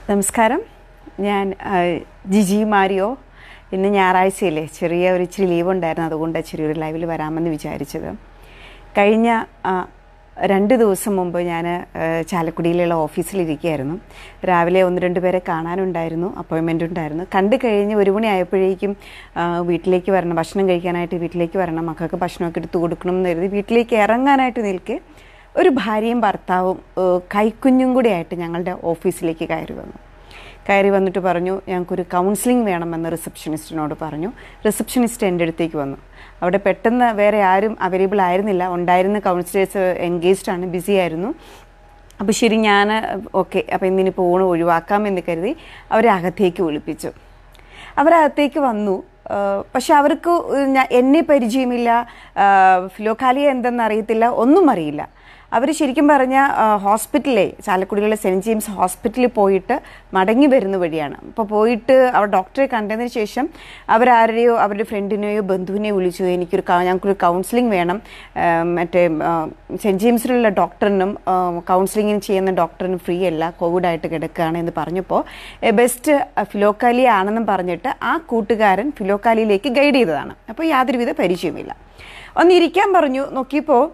നമസ്കാരം ഞാൻ ആ, ജിജി മാരിയോ ഇന്ന് ഞായറാഴ്ചയല്ലേ ചെറിയ ഒരു ഇച്ചിരി ലീവ് ഉണ്ടായിരുന്നു അതുകൊണ്ട് ചെറിയൊരു ലൈവിൽ വരാമെന്ന് വിചാരിച്ചത് കഴിഞ്ഞ ആ, രണ്ട് ദിവസം മുമ്പ് ഞാൻ ചാലക്കുടിയിലുള്ള ഓഫീസിലിരിക്കുകയായിരുന്നു രാവിലെ ഒന്ന് രണ്ട് പേരെ കാണാനുണ്ടായിരുന്നു അപ്പോയിൻമെൻ്റ് ഉണ്ടായിരുന്നു കണ്ടു കഴിഞ്ഞ് ഒരു മണി ആയപ്പോഴേക്കും ആ, വീട്ടിലേക്ക് വരണം ഭക്ഷണം കഴിക്കാനായിട്ട് വീട്ടിലേക്ക് വരണം മക്കൾക്ക് ഭക്ഷണമൊക്കെ എടുത്ത് കൊടുക്കണം എന്ന് കരുതി വീട്ടിലേക്ക് ഇറങ്ങാനായിട്ട് നിൽക്കെ ഒരു ഭാര്യയും ഭർത്താവും ഏഹ്, കൈക്കുഞ്ഞും കൂടി ആയിട്ട് ഞങ്ങളുടെ ഓഫീസിലേക്ക് കയറി വന്നു കയറി വന്നിട്ട് പറഞ്ഞു ഞങ്ങൾക്കൊരു കൗൺസിലിംഗ് വേണമെന്ന് റിസപ്ഷനിസ്റ്റിനോട് പറഞ്ഞു റിസപ്ഷനിസ്റ്റ് എൻ്റെ അടുത്തേക്ക് വന്നു അവിടെ പെട്ടെന്ന് വേറെ ആരും അവൈലബിൾ ആയിരുന്നില്ല ഉണ്ടായിരുന്ന കൗൺസിലേഴ്സ് എൻഗേജ്ഡ് ആണ് ബിസി ആയിരുന്നു അപ്പോൾ ശരി ഞാൻ ഓക്കെ അപ്പോൾ ഇന്നിനി പോണ് ഒഴിവാക്കാമെന്ന് കരുതി അവരെ അകത്തേക്ക് വിളിപ്പിച്ചു അവരകത്തേക്ക് വന്നു ആ, പക്ഷെ അവർക്ക് ഞാ- എന്നെ പരിചയമില്ല ആ, ഫിലോക്കാലിയ എന്തെന്ന് അറിയത്തില്ല ഒന്നും അറിയില്ല അവർ ശരിക്കും പറഞ്ഞാൽ ഹോസ്പിറ്റലിലെ ചാലക്കുടിയിലെ സെൻറ്റ് ജെയിംസ് ഹോസ്പിറ്റലിൽ പോയിട്ട് മടങ്ങി വരുന്ന വഴിയാണ് അപ്പോൾ പോയിട്ട് അവർ ഡോക്ടറെ കണ്ടതിന് ശേഷം അവരാരെയോ അവരുടെ ഫ്രണ്ടിനെയോ ബന്ധുവിനെയോ വിളിച്ചു എനിക്കൊരു ക- ഞങ്ങൾക്കൊരു കൗൺസിലിംഗ് വേണം ആ, മറ്റേ സെൻറ്റ് ജെയിംസിലുള്ള ഡോക്ടറിനും കൗൺസിലിംഗിന് ചെയ്യുന്ന ഡോക്ടറിനും ഫ്രീ അല്ല കോവിഡായിട്ട് കിടക്കുകയാണ് എന്ന് പറഞ്ഞപ്പോൾ ബെസ്റ്റ് ഫിലോക്കാലിയ ആണെന്നും പറഞ്ഞിട്ട് ആ കൂട്ടുകാരൻ ഫിലോക്കാലിയിലേക്ക് ഗൈഡ് ചെയ്തതാണ് അപ്പോൾ യാതൊരുവിധ പരിചയമില്ല ഒന്ന് ഇരിക്കാൻ പറഞ്ഞു നോക്കിയപ്പോൾ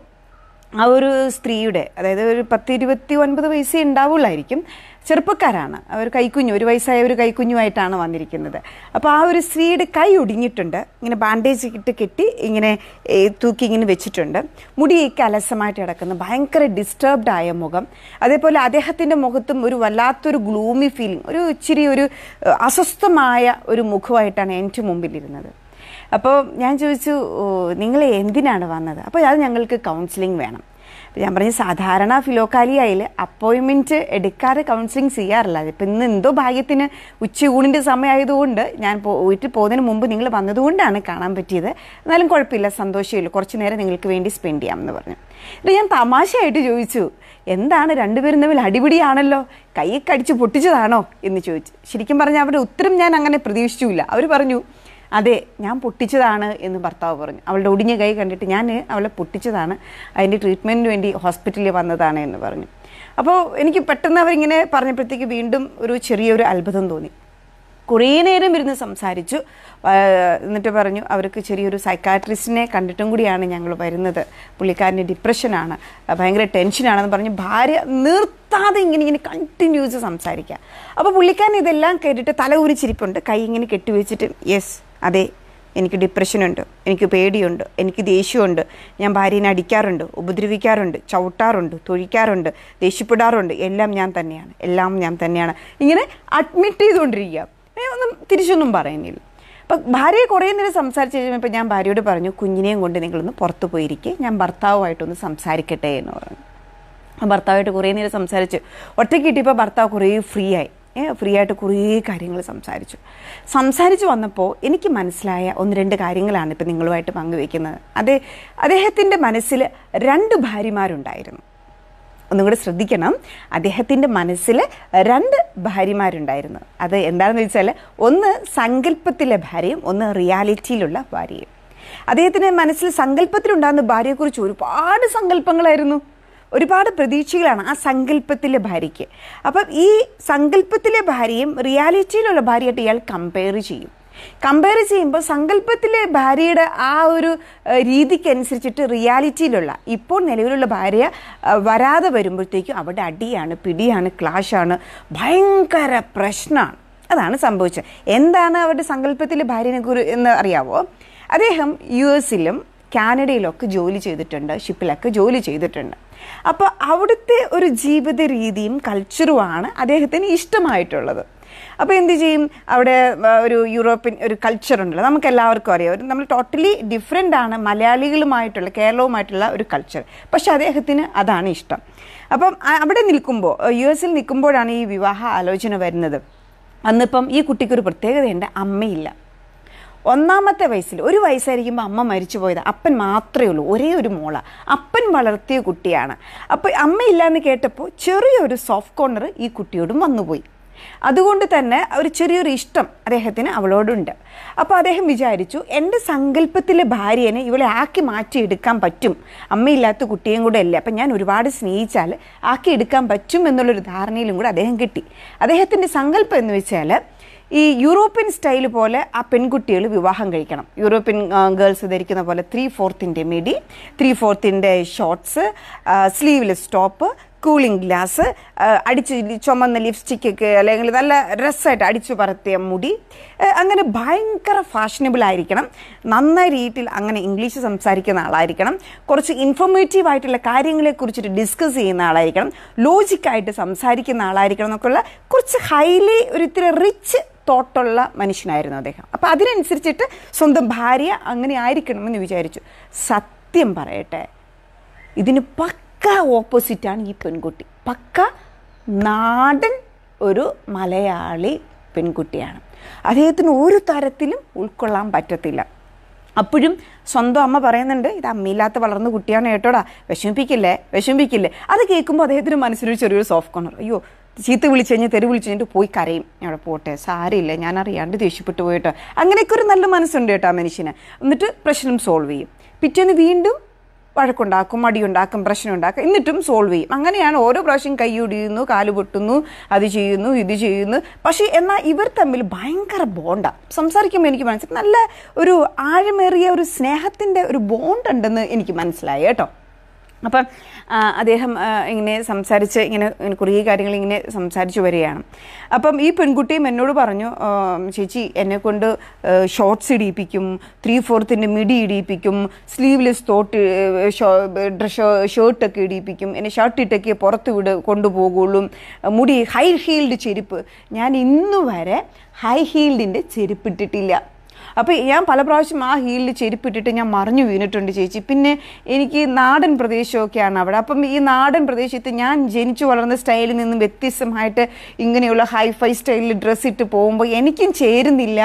ആ ഒരു സ്ത്രീയുടെ അതായത് ഒരു പത്ത് ഇരുപത്തി ഒൻപത് വയസ്സേ ഉണ്ടാവുള്ളായിരിക്കും ചെറുപ്പക്കാരാണ് അവർ കൈക്കുഞ്ഞു ഒരു വയസ്സായ ഒരു കൈക്കുഞ്ഞുമായിട്ടാണ് വന്നിരിക്കുന്നത് അപ്പോൾ ആ ഒരു സ്ത്രീയുടെ കൈ ഒടിഞ്ഞിട്ടുണ്ട് ഇങ്ങനെ ബാൻഡേജ് ഇട്ട് കെട്ടി ഇങ്ങനെ ഏ, തൂക്കി ഇങ്ങനെ വെച്ചിട്ടുണ്ട് മുടിയൊക്കെ അലസമായിട്ട് കിടക്കുന്ന ഭയങ്കര ഡിസ്റ്റർബ്ഡ് ആയ മുഖം അതേപോലെ അദ്ദേഹത്തിൻ്റെ മുഖത്തും ഒരു വല്ലാത്തൊരു ഗ്ലൂമി ഫീലിംഗ് ഒരു ഇച്ചിരി ഒരു ഏഹ്, അസ്വസ്ഥമായ ഒരു മുഖമായിട്ടാണ് എൻ്റെ മുമ്പിലിരുന്നത് അപ്പോൾ ഞാൻ ചോദിച്ചു "ഓ, നിങ്ങൾ എന്തിനാണ് വന്നത് അപ്പോൾ അത് ഞങ്ങൾക്ക് കൗൺസിലിംഗ് വേണം അപ്പോൾ ഞാൻ പറഞ്ഞു സാധാരണ ഫിലോക്കാലിയായിൽ അപ്പോയിൻമെൻറ്റ് എടുക്കാതെ കൗൺസിലിംഗ് ചെയ്യാറില്ല ഇപ്പം ഇന്ന് എന്തോ ഭാഗ്യത്തിന് ഉച്ചയൂണിൻ്റെ സമയമായതുകൊണ്ട് ഞാൻ പോ- വീട്ടിൽ പോകുന്നതിന് മുമ്പ് നിങ്ങൾ വന്നതുകൊണ്ടാണ് കാണാൻ പറ്റിയത് എന്നാലും കുഴപ്പമില്ല സന്തോഷമില്ല കുറച്ച് നേരം നിങ്ങൾക്ക് വേണ്ടി സ്പെൻഡ് ചെയ്യാമെന്ന് പറഞ്ഞു എന്നിട്ട് ഞാൻ തമാശയായിട്ട് ചോദിച്ചു എന്താണ് രണ്ടുപേരും തമ്മിൽ അടിപിടിയാണല്ലോ കൈ കടിച്ച് പൊട്ടിച്ചതാണോ എന്ന് ചോദിച്ചു ശരിക്കും പറഞ്ഞാൽ അവരുടെ ഉത്തരം ഞാൻ അങ്ങനെ പ്രതീക്ഷിച്ചില്ല അവർ പറഞ്ഞു അതെ ഞാൻ പൊട്ടിച്ചതാണ് എന്ന് ഭർത്താവ് പറഞ്ഞു അവളുടെ ഒടിഞ്ഞ കൈ കണ്ടിട്ട് ഞാൻ അവളെ പൊട്ടിച്ചതാണ് അതിൻ്റെ ട്രീറ്റ്മെൻറ്റിന് വേണ്ടി ഹോസ്പിറ്റലിൽ വന്നതാണ് എന്ന് പറഞ്ഞു അപ്പോൾ എനിക്ക് പെട്ടെന്ന് അവരിങ്ങനെ പറഞ്ഞപ്പോഴത്തേക്ക് വീണ്ടും ഒരു ചെറിയൊരു അത്ഭുതം തോന്നി കുറേ നേരം ഇരുന്ന് സംസാരിച്ചു ആ, എന്നിട്ട് പറഞ്ഞു അവർക്ക് ചെറിയൊരു സൈക്കാട്രിസ്റ്റിനെ കണ്ടിട്ടും കൂടിയാണ് ഞങ്ങൾ വരുന്നത് പുള്ളിക്കാരന് ഡിപ്രഷനാണ് ആ, ഭയങ്കര ടെൻഷനാണെന്ന് പറഞ്ഞു ഭാര്യ നിർത്താതെ ഇങ്ങനെ ഇങ്ങനെ കണ്ടിന്യൂസ് സംസാരിക്കുക അപ്പോൾ പുള്ളിക്കാരൻ ഇതെല്ലാം കേട്ടിട്ട് തല ഉരിച്ചിരിപ്പുണ്ട് കൈ ഇങ്ങനെ കെട്ടിവെച്ചിട്ട് യെസ് അതെ എനിക്ക് ഡിപ്രഷനുണ്ട് എനിക്ക് പേടിയുണ്ട് എനിക്ക് ദേഷ്യമുണ്ട് ഞാൻ ഭാര്യനെ അടിക്കാറുണ്ട് ഉപദ്രവിക്കാറുണ്ട് ചവിട്ടാറുണ്ട് തൊഴിക്കാറുണ്ട് ദേഷ്യപ്പെടാറുണ്ട് എല്ലാം ഞാൻ തന്നെയാണ് എല്ലാം ഞാൻ തന്നെയാണ് ഇങ്ങനെ അഡ്മിറ്റ് ചെയ്തുകൊണ്ടിരിക്കുക ഏ, ഒന്നും തിരിച്ചൊന്നും പറയുന്നില്ല അപ്പം ഭാര്യയെ കുറേ നേരം സംസാരിച്ച് കഴിഞ്ഞപ്പോൾ ഞാൻ ഭാര്യയോട് പറഞ്ഞു കുഞ്ഞിനെയും കൊണ്ട് നിങ്ങളൊന്ന് പുറത്ത് പോയിരിക്കെ ഞാൻ ഭർത്താവുമായിട്ടൊന്ന് സംസാരിക്കട്ടെ എന്ന് പറഞ്ഞു ആ ഭർത്താവായിട്ട് കുറേ നേരം സംസാരിച്ചു ഒറ്റയ്ക്ക് കിട്ടിയപ്പോൾ ഭർത്താവ് കുറേ ഫ്രീ ആയി ഏ ഫ്രീ ആയിട്ട് കുറേ കാര്യങ്ങൾ സംസാരിച്ചു സംസാരിച്ച് വന്നപ്പോൾ എനിക്ക് മനസ്സിലായ ഒന്ന് രണ്ട് കാര്യങ്ങളാണ് ഇപ്പം നിങ്ങളുമായിട്ട് പങ്കുവെക്കുന്നത് അതെ അദ്ദേഹത്തിൻ്റെ മനസ്സിൽ രണ്ട് ഭാര്യമാരുണ്ടായിരുന്നു ഒന്നും കൂടെ ശ്രദ്ധിക്കണം അദ്ദേഹത്തിൻ്റെ മനസ്സിൽ രണ്ട് ഭാര്യമാരുണ്ടായിരുന്നു അത് എന്താണെന്ന് വെച്ചാൽ ഒന്ന് സങ്കല്പത്തിലെ ഭാര്യയും ഒന്ന് റിയാലിറ്റിയിലുള്ള ഭാര്യയും അദ്ദേഹത്തിൻ്റെ മനസ്സിൽ സങ്കല്പത്തിലുണ്ടാകുന്ന ഭാര്യയെക്കുറിച്ച് ഒരുപാട് സങ്കല്പങ്ങളായിരുന്നു ഒരുപാട് പ്രതീക്ഷകളാണ് ആ സങ്കല്പത്തിലെ ഭാര്യയ്ക്ക് അപ്പം ഈ സങ്കല്പത്തിലെ ഭാര്യയും റിയാലിറ്റിയിലുള്ള ഭാര്യയായിട്ട് ഇയാൾ കമ്പയർ ചെയ്യും കമ്പയർ ചെയ്യുമ്പോൾ സങ്കല്പത്തിലെ ഭാര്യയുടെ ആ ഒരു ഏഹ്, രീതിക്കനുസരിച്ചിട്ട് റിയാലിറ്റിയിലുള്ള ഇപ്പോൾ നിലവിലുള്ള ഭാര്യ ഏഹ്, വരാതെ വരുമ്പോഴത്തേക്കും അവിടെ അടിയാണ് പിടിയാണ് ക്ലാഷാണ് ഭയങ്കര പ്രശ്നമാണ് അതാണ് സംഭവിച്ചത് എന്താണ് അവരുടെ സങ്കല്പത്തിലെ ഭാര്യനെ കുറി എന്ന് അറിയാവോ അദ്ദേഹം യു എസിലും കാനഡയിലൊക്കെ ജോലി ചെയ്തിട്ടുണ്ട് ഷിപ്പിലൊക്കെ ജോലി ചെയ്തിട്ടുണ്ട് അപ്പോൾ അവിടുത്തെ ഒരു ജീവിത രീതിയും കൾച്ചറുമാണ് അദ്ദേഹത്തിന് ഇഷ്ടമായിട്ടുള്ളത് അപ്പോൾ എന്ത് ചെയ്യും അവിടെ ആ, ഒരു യൂറോപ്യൻ ഒരു കൾച്ചർ ഉണ്ടല്ലോ നമുക്ക് എല്ലാവർക്കും അറിയാം ഒരു നമ്മൾ ടോട്ടലി ഡിഫറെൻ്റ് ആണ് മലയാളികളുമായിട്ടുള്ള കേരളവുമായിട്ടുള്ള ഒരു കൾച്ചർ പക്ഷെ അദ്ദേഹത്തിന് അതാണ് ഇഷ്ടം അപ്പം ആ, അവിടെ നിൽക്കുമ്പോൾ യു എസിൽ നിൽക്കുമ്പോഴാണ് ഈ വിവാഹ ആലോചന വരുന്നത് അന്നിപ്പം ഈ കുട്ടിക്കൊരു പ്രത്യേകതയുണ്ട് അമ്മയില്ല ഒന്നാമത്തെ വയസ്സിൽ ഒരു വയസ്സായിരിക്കുമ്പോൾ അമ്മ മരിച്ചു പോയത് അപ്പൻ മാത്രമേ ഉള്ളൂ ഒരേ ഒരു മോള അപ്പൻ വളർത്തിയ കുട്ടിയാണ് അപ്പോൾ അമ്മയില്ല എന്ന് കേട്ടപ്പോൾ ചെറിയൊരു സോഫ്റ്റ് കോർണർ ഈ കുട്ടിയോടും വന്നുപോയി അതുകൊണ്ട് തന്നെ ഒരു ചെറിയൊരു ഇഷ്ടം അദ്ദേഹത്തിന് അവളോടുണ്ട് അപ്പോൾ അദ്ദേഹം വിചാരിച്ചു എൻ്റെ സങ്കല്പത്തിലെ ഭാര്യനെ ഇവളെ ആക്കി മാറ്റിയെടുക്കാൻ പറ്റും അമ്മയില്ലാത്ത കുട്ടിയും കൂടെ അല്ലേ അപ്പം ഞാൻ ഒരുപാട് സ്നേഹിച്ചാൽ ആക്കി എടുക്കാൻ പറ്റും എന്നുള്ളൊരു ധാരണയിലും കൂടെ അദ്ദേഹം കിട്ടി അദ്ദേഹത്തിൻ്റെ സങ്കല്പം എന്ന് വെച്ചാൽ ഈ യൂറോപ്യൻ സ്റ്റൈൽ പോലെ ആ പെൺകുട്ടികൾ വിവാഹം കഴിക്കണം യൂറോപ്യൻ ഗേൾസ് ധരിക്കുന്ന പോലെ ത്രീ ഫോർത്തിൻ്റെ മിഡി ത്രീ ഫോർത്തിൻ്റെ shorts sleeveless top cooling glass അടിച്ച് ചുമന്ന ലിപ്സ്റ്റിക്കൊക്കെ അല്ലെങ്കിൽ നല്ല രസമായിട്ട് അടിച്ചു പറത്തിയ മുടി ആ, അങ്ങനെ ഭയങ്കര ഫാഷനബിൾ ആയിരിക്കണം നന്നായി രീതിയിൽ അങ്ങനെ ഇംഗ്ലീഷ് സംസാരിക്കുന്ന ആളായിരിക്കണം കുറച്ച് ഇൻഫോർമേറ്റീവ് ആയിട്ടുള്ള കാര്യങ്ങളെക്കുറിച്ചിട്ട് ഡിസ്കസ് ചെയ്യുന്ന ആളായിരിക്കണം ലോജിക്കായിട്ട് സംസാരിക്കുന്ന ആളായിരിക്കണം എന്നൊക്കെയുള്ള കുറച്ച് ഹൈലി ഒരു ഇത്തിരി റിച്ച് തോട്ടുള്ള മനുഷ്യനായിരുന്നു അദ്ദേഹം അപ്പം അതിനനുസരിച്ചിട്ട് സ്വന്തം ഭാര്യ അങ്ങനെ ആയിരിക്കണമെന്ന് വിചാരിച്ചു സത്യം പറയട്ടെ ഇതിന് പക്ക ഓപ്പോസിറ്റാണ് ഈ പെൺകുട്ടി പക്ക നാടൻ ഒരു മലയാളി പെൺകുട്ടിയാണ് അദ്ദേഹത്തിന് ഒരു തരത്തിലും ഉൾക്കൊള്ളാൻ പറ്റത്തില്ല അപ്പോഴും സ്വന്തം അമ്മ പറയുന്നുണ്ട് ഇത് അമ്മയില്ലാത്ത വളർന്ന കുട്ടിയാണ് കേട്ടോടാ വിഷമിപ്പിക്കില്ലേ വിഷമിപ്പിക്കില്ലേ അത് കേൾക്കുമ്പോൾ അദ്ദേഹത്തിന് മനസ്സിലൊരു ചെറിയൊരു സോഫ്റ്റ് കോർണർ അയ്യോ ചീത്ത വിളിച്ചു കഴിഞ്ഞാൽ തെറി വിളിച്ചു കഴിഞ്ഞിട്ട് പോയി കരയും അവിടെ പോട്ടെ സാരമില്ല ഞാൻ അറിയാണ്ട് ദേഷ്യപ്പെട്ടു പോയിട്ടോ അങ്ങനെയൊക്കെ ഒരു നല്ല മനസ്സുണ്ട് കേട്ടോ ആ മനുഷ്യന് എന്നിട്ട് പ്രശ്നം സോൾവ് ചെയ്യും പിറ്റേന്ന് വീണ്ടും വഴക്കുണ്ടാക്കും മടിയുണ്ടാക്കും പ്രശ്നമുണ്ടാക്കും എന്നിട്ടും സോൾവ് ചെയ്യും അങ്ങനെയാണ് ഓരോ പ്രാവശ്യം കൈയൊടിയുന്നു കാല് പൊട്ടുന്നു അത് ചെയ്യുന്നു ഇത് ചെയ്യുന്നു പക്ഷേ എന്നാൽ ഇവർ തമ്മിൽ ഭയങ്കര ബോണ്ടാണ് സംസാരിക്കുമ്പോൾ എനിക്ക് മനസ്സിലായി നല്ല ഒരു ആഴമേറിയ ഒരു സ്നേഹത്തിൻ്റെ ഒരു ബോണ്ട് ഉണ്ടെന്ന് എനിക്ക് മനസ്സിലായി കേട്ടോ അപ്പം ആ, അദ്ദേഹം ആ, ഇങ്ങനെ സംസാരിച്ച് ഇങ്ങനെ ഇങ്ങനെ കുറേ കാര്യങ്ങൾ ഇങ്ങനെ സംസാരിച്ചു വരികയാണ് അപ്പം ഈ പെൺകുട്ടിയും എന്നോട് പറഞ്ഞു ആ, ചേച്ചി എന്നെ കൊണ്ട് ഷോർട്സ് ഇടിയിപ്പിക്കും ത്രീ ഫോർത്തിൻ്റെ മിഡി ഇടിയിപ്പിക്കും സ്ലീവ്ലെസ് തോട്ട് ഷർട്ടൊക്കെ ഇടിയിപ്പിക്കും എന്നെ ഷർട്ട് ഇട്ടൊക്കെ പുറത്ത് വിട് കൊണ്ടുപോകുള്ളൂ മുടി ഹൈ ഹീൽഡ് ചെരുപ്പ് ഞാൻ ഇന്നു വരെ ഹൈ ഹീൽഡിൻ്റെ ചെരുപ്പിട്ടിട്ടില്ല അപ്പോൾ ഞാൻ പല പ്രാവശ്യം ആ ഹീലിൽ ചെരുപ്പിട്ടിട്ട് ഞാൻ മറിഞ്ഞു വീണിട്ടുണ്ട് ചേച്ചി പിന്നെ എനിക്ക് നാടൻ പ്രദേശമൊക്കെയാണ് അവിടെ അപ്പം ഈ നാടൻ പ്രദേശത്ത് ഞാൻ ജനിച്ചു വളർന്ന സ്റ്റൈലിൽ നിന്നും വ്യത്യസ്തമായിട്ട് ഇങ്ങനെയുള്ള ഹൈഫൈ സ്റ്റൈലിൽ ഡ്രസ്സ് ഇട്ട് പോകുമ്പോൾ എനിക്കും ചേരുന്നില്ല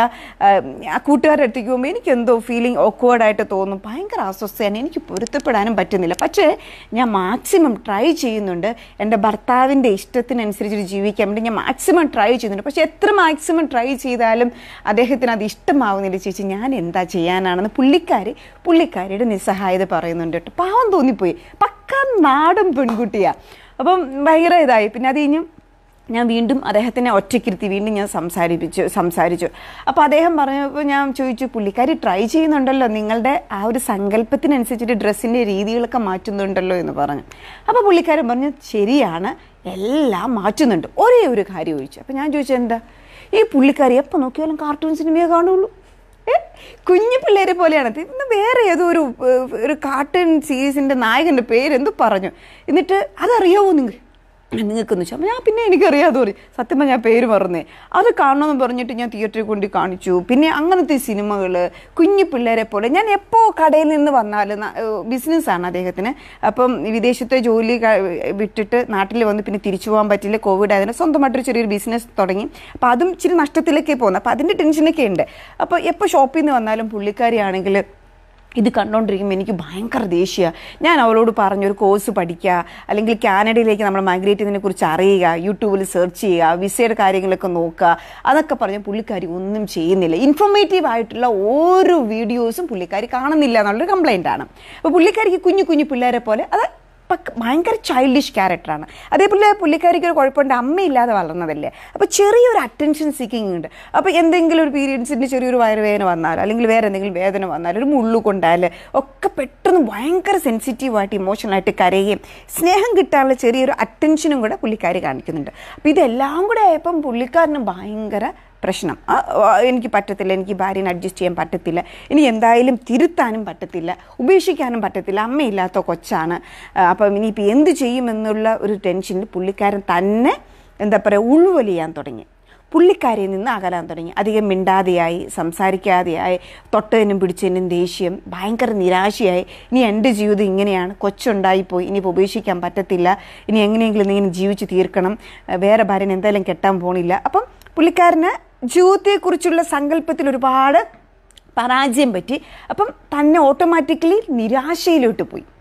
ആ കൂട്ടുകാരുടെ അടുത്തേക്ക് പോകുമ്പോൾ എനിക്ക് എന്തോ ഫീലിംഗ് ഓക്വേർഡായിട്ട് തോന്നും ഭയങ്കര അസ്വസ്ഥയാണ് എനിക്ക് പൊരുത്തപ്പെടാനും പറ്റുന്നില്ല പക്ഷേ ഞാൻ മാക്സിമം ട്രൈ ചെയ്യുന്നുണ്ട് എൻ്റെ ഭർത്താവിൻ്റെ ഇഷ്ടത്തിനനുസരിച്ച് ജീവിക്കാൻ വേണ്ടി ഞാൻ മാക്സിമം ട്രൈ ചെയ്യുന്നുണ്ട് പക്ഷേ എത്ര മാക്സിമം ട്രൈ ചെയ്താലും അദ്ദേഹത്തിന് അത് ഇഷ്ടമാവുന്നില്ല ചേച്ചി ഞാൻ എന്താ ചെയ്യാനാണെന്ന് പുള്ളിക്കാരി പുള്ളിക്കാരിയുടെ നിസ്സഹായത പറയുന്നുണ്ട് കേട്ടോ പാവം തോന്നിപ്പോയി പക്ക നാടൻ പെൺകുട്ടിയാ അപ്പം ഭയങ്കര ഇതായി പിന്നെ അത് കഴിഞ്ഞ് ഞാൻ വീണ്ടും അദ്ദേഹത്തിനെ ഒറ്റയ്ക്കിരുത്തി വീണ്ടും ഞാൻ സംസാരിപ്പിച്ചു സംസാരിച്ചു അപ്പോൾ അദ്ദേഹം പറഞ്ഞപ്പോൾ ഞാൻ ചോദിച്ചു പുള്ളിക്കാരി ട്രൈ ചെയ്യുന്നുണ്ടല്ലോ നിങ്ങളുടെ ആ ഒരു സങ്കല്പത്തിനനുസരിച്ചിട്ട് ഡ്രസ്സിൻ്റെ രീതികളൊക്കെ മാറ്റുന്നുണ്ടല്ലോ എന്ന് പറഞ്ഞു അപ്പോൾ പുള്ളിക്കാരൻ പറഞ്ഞു ശരിയാണ് എല്ലാം മാറ്റുന്നുണ്ട് ഒരേ ഒരു കാര്യം ചോദിച്ചു അപ്പോൾ ഞാൻ ചോദിച്ചു എന്താ ഈ പുള്ളിക്കാരി എപ്പോൾ നോക്കിയാലും കാർട്ടൂൺ സിനിമയെ കാണുള്ളൂ ഏ? കുഞ്ഞു പിള്ളേരെ പോലെയാണ് ഇത് ഇന്ന് വേറെ ഏതോ ഒരു ഏഹ്, ഒരു കാർട്ടൂൺ സീരീസിന്റെ നായകന്റെ പേര് എന്തോ പറഞ്ഞു എന്നിട്ട് അതറിയാവോ നിങ്ങൾ നിങ്ങൾക്കെന്ന് വെച്ചാൽ ഞാൻ പിന്നെ എനിക്കറിയാതെ പറയും സത്യം പറഞ്ഞാൽ ഞാൻ പേര് മറന്നേ അത് കാണണമെന്ന് പറഞ്ഞിട്ട് ഞാൻ തിയേറ്ററിൽ കൊണ്ട് കാണിച്ചു പിന്നെ അങ്ങനത്തെ സിനിമകൾ കുഞ്ഞു പിള്ളേരെ പോലെ ഞാൻ എപ്പോൾ കടയിൽ നിന്ന് വന്നാലും ബിസിനസ്സാണ് അദ്ദേഹത്തിന് അപ്പം വിദേശത്തെ ജോലി ക- വിട്ടിട്ട് നാട്ടിൽ വന്ന് പിന്നെ തിരിച്ചു പോകാൻ പറ്റില്ല കോവിഡ് ആയതിന് സ്വന്തമായിട്ടൊരു ചെറിയൊരു ബിസിനസ് തുടങ്ങി അപ്പോൾ അതും ഇച്ചിരി നഷ്ടത്തിലേക്കേ പോകുന്നത് അപ്പോൾ അതിൻ്റെ ടെൻഷനൊക്കെ ഉണ്ട് അപ്പോൾ എപ്പോൾ ഷോപ്പിൽ നിന്ന് വന്നാലും പുള്ളിക്കാരിയാണെങ്കിൽ ഇത് കണ്ടുകൊണ്ടിരിക്കുമ്പോൾ എനിക്ക് ഭയങ്കര ദേഷ്യമാണ് ഞാൻ അവളോട് പറഞ്ഞു ഒരു കോഴ്സ് പഠിക്കുക അല്ലെങ്കിൽ കാനഡയിലേക്ക് നമ്മൾ മൈഗ്രേറ്റ് ചെയ്തതിനെ കുറിച്ച് അറിയുക യൂട്യൂബിൽ സെർച്ച് ചെയ്യുക വിസയുടെ കാര്യങ്ങളൊക്കെ നോക്കുക അതൊക്കെ പറഞ്ഞ് പുള്ളിക്കാരി ഒന്നും ചെയ്യുന്നില്ല ഇൻഫോർമേറ്റീവ് ആയിട്ടുള്ള ഓരോ വീഡിയോസും പുള്ളിക്കാരി കാണുന്നില്ല എന്നുള്ളൊരു കംപ്ലൈൻ്റ് ആണ് അപ്പോൾ പുള്ളിക്കാരിക്ക് കുഞ്ഞു കുഞ്ഞു പിള്ളേരെ പോലെ അത് പക്ക ഭയങ്കര ചൈൽഡിഷ് ക്യാരക്ടറാണ് അതേപോലെ പുള്ളിക്കാരിക്ക് ഒരു കുഴപ്പമുണ്ട് അമ്മയില്ലാതെ വളർന്നതല്ലേ അപ്പോൾ ചെറിയൊരു അറ്റൻഷൻ സീക്കിംഗ് ഉണ്ട് അപ്പോൾ എന്തെങ്കിലും ഒരു പീരീഡ്സിൻ്റെ ചെറിയൊരു വയറുവേദന വന്നാൽ അല്ലെങ്കിൽ വേറെ എന്തെങ്കിലും വേദന വന്നാൽ ഒരു മുള്ളു കൊണ്ടാൽ ഒക്കെ പെട്ടെന്ന് ഭയങ്കര സെൻസിറ്റീവായിട്ട് ഇമോഷണലായിട്ട് കരയുകയും സ്നേഹം കിട്ടാനുള്ള ചെറിയൊരു അറ്റൻഷനും കൂടെ പുള്ളിക്കാരി കാണിക്കുന്നുണ്ട് അപ്പോൾ ഇതെല്ലാം കൂടെ ആയപ്പം പുള്ളിക്കാരന് ഭയങ്കര പ്രശ്നം ആ, ആ, എനിക്ക് പറ്റത്തില്ല എനിക്ക് ഭാര്യനെ അഡ്ജസ്റ്റ് ചെയ്യാൻ പറ്റത്തില്ല ഇനി എന്തായാലും തിരുത്താനും പറ്റത്തില്ല ഉപേക്ഷിക്കാനും പറ്റത്തില്ല അമ്മയില്ലാത്ത കൊച്ചാണ് ആ, അപ്പം ഇനിയിപ്പോൾ എന്ത് ചെയ്യുമെന്നുള്ള ഒരു ടെൻഷനിൽ പുള്ളിക്കാരൻ തന്നെ എന്താ പറയുക ഉൾവലിയാൻ തുടങ്ങി പുള്ളിക്കാരിയിൽ നിന്ന് അകലാൻ തുടങ്ങി അധികം മിണ്ടാതെയായി സംസാരിക്കാതെയായി തൊട്ടതിനും പിടിച്ചതിനും ദേഷ്യം ഭയങ്കര നിരാശയായി ഇനി എൻ്റെ ജീവിതം ഇങ്ങനെയാണ് കൊച്ചുണ്ടായിപ്പോയി ഇനിയിപ്പോൾ ഉപേക്ഷിക്കാൻ പറ്റത്തില്ല ഇനി എങ്ങനെയെങ്കിലും ഇങ്ങനെ ജീവിച്ച് തീർക്കണം ഏഹ് വേറെ ഭാര്യനെ എന്തായാലും കെട്ടാൻ പോണില്ല അപ്പം പുള്ളിക്കാരന് ജീവിതത്തെക്കുറിച്ചുള്ള സങ്കല്പത്തിൽ ഒരുപാട് പരാജയം പറ്റി അപ്പം തന്നെ ഓട്ടോമാറ്റിക്കലി നിരാശയിലോട്ട് പോയി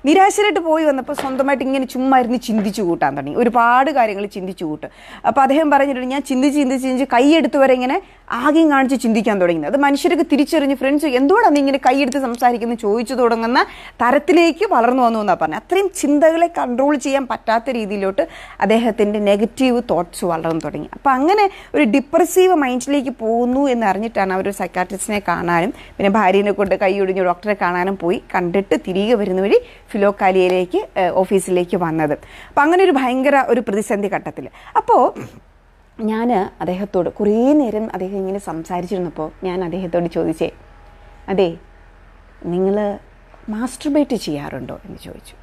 നിരാശരായിട്ട് പോയി വന്നപ്പോൾ സ്വന്തമായിട്ട് ഇങ്ങനെ ചുമ്മാ ഇരുന്ന് ചിന്തിച്ചു കൂട്ടാൻ തുടങ്ങി ഒരുപാട് കാര്യങ്ങൾ ചിന്തിച്ചു കൂട്ടും അപ്പോൾ അദ്ദേഹം പറഞ്ഞിട്ടുണ്ട് ഞാൻ ചിന്തിച്ച് ചിന്തിച്ച് ചിന്തിച്ച് കൈയെടുത്ത് വരെ ഇങ്ങനെ ആകെയും കാണിച്ച് ചിന്തിക്കാൻ തുടങ്ങി അത് മനുഷ്യർക്ക് തിരിച്ചറിഞ്ഞ് ഫ്രണ്ട്സ് എന്തുകൊണ്ടാണ് നീ ഇങ്ങനെ കൈയെടുത്ത് സംസാരിക്കുന്നത് ചോദിച്ചു തുടങ്ങുന്ന തരത്തിലേക്ക് വളർന്നു വന്നു എന്നാണ് പറഞ്ഞത് അത്രയും ചിന്തകളെ കൺട്രോൾ ചെയ്യാൻ പറ്റാത്ത രീതിയിലോട്ട് അദ്ദേഹത്തിൻ്റെ നെഗറ്റീവ് തോട്ട്സ് വളർന്നു തുടങ്ങി അപ്പോൾ അങ്ങനെ ഒരു ഡിപ്രസീവ് മൈൻഡിലേക്ക് പോകുന്നു എന്ന് അറിഞ്ഞിട്ടാണ് അവർ സൈക്കാട്രിസ്റ്റിനെ കാണാനും പിന്നെ ഭാര്യനെ കൊണ്ട് കൈയൊടിഞ്ഞ് ഡോക്ടറെ കാണാനും പോയി കണ്ടിട്ട് തിരികെ വരുന്ന വഴി ഫിലോക്കാലിയയിലേക്ക് ഏഹ്, ഓഫീസിലേക്ക് വന്നത് അപ്പം അങ്ങനെ ഒരു ഭയങ്കര ഒരു പ്രതിസന്ധി ഘട്ടത്തിൽ അപ്പോൾ ഞാൻ അദ്ദേഹത്തോട് കുറേ നേരം അദ്ദേഹം ഇങ്ങനെ സംസാരിച്ചിരുന്നപ്പോൾ ഞാൻ അദ്ദേഹത്തോട് ചോദിച്ചേ അതെ നിങ്ങൾ മാസ്റ്റർബേറ്റ് ചെയ്യാറുണ്ടോ എന്ന് ചോദിച്ചു